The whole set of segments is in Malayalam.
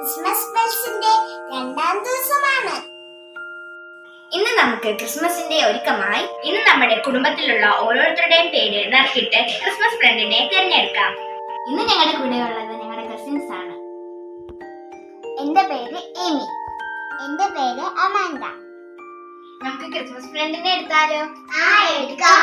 ക്രിസ്മസ് ബെൽസിന്റെ രണ്ടാം ദിവസമാണ് ഇന്ന് നമുക്ക് ക്രിസ്മസിന്റെ ഒരുക്കമായി ഇന്ന് നമ്മുടെ കുടുംബത്തിലുള്ള ഓരോരുത്തരുടെയും പേര് നറുക്കിട്ട് ക്രിസ്മസ് ഫ്രണ്ടിനെ തിരഞ്ഞെടുക്കാം ഇന്ന് ഞങ്ങളുടെ കൂടെയുള്ളത് ഞങ്ങളുടെ കസിൻസ് ആണ് എന്റെ പേര് എമി എന്റെ പേര് അമാൻഡ നമുക്ക് ക്രിസ്മസ് ഫ്രണ്ടിനെ എടുത്താലോ ആ എടുക്കാം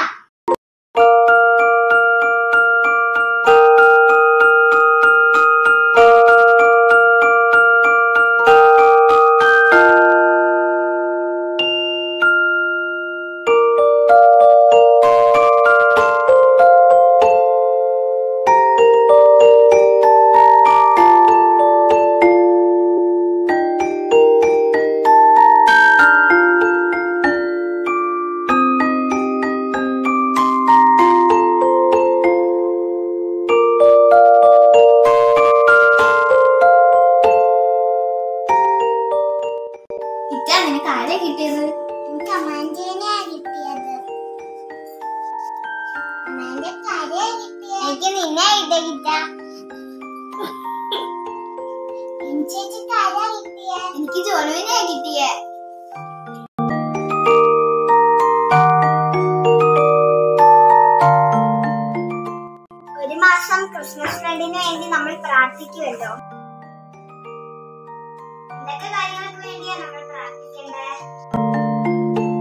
ഇറ്റ നിനക്ക് ആരെ കിട്ടിയത് എനിക്ക് അമാൻഡേനെയാ കിട്ടിയത് അമാൻഡ കരയാ കിട്ടിയത് എനിക്ക് നിന്നെ ഇത് കിട്ടാം ചേച്ചി കരയാ കിട്ടിയത് എനിക്ക് ജോലുവിനെ കിട്ടിയേ ഒരു മാസം ക്രിസ്മസ് ഫ്രണ്ടിന് വേണ്ടി നമ്മൾ പ്രാർത്ഥിക്കുമല്ലോ എന്തൊക്കെ കാര്യങ്ങൾക്ക് വേണ്ടിയാ നമ്മൾ പ്രാർത്ഥിക്കേണ്ടത്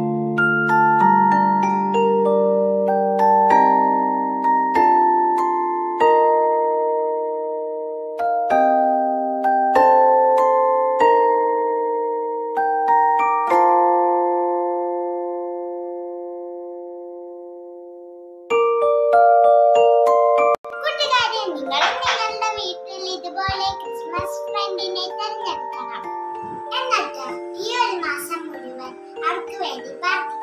കൂട്ടുകാരെ നിങ്ങളും നിങ്ങളുടെ വീട്ടിൽ ഇതുപോലെ ക്രിസ്മസ് ഫ്രണ്ടിനെ തിരഞ്ഞെടുക്കണം എന്നിട്ട് ഈ ഒരു മാസം മുഴുവൻ അവർക്ക് വേണ്ടി പ്രാർത്ഥിക്കണം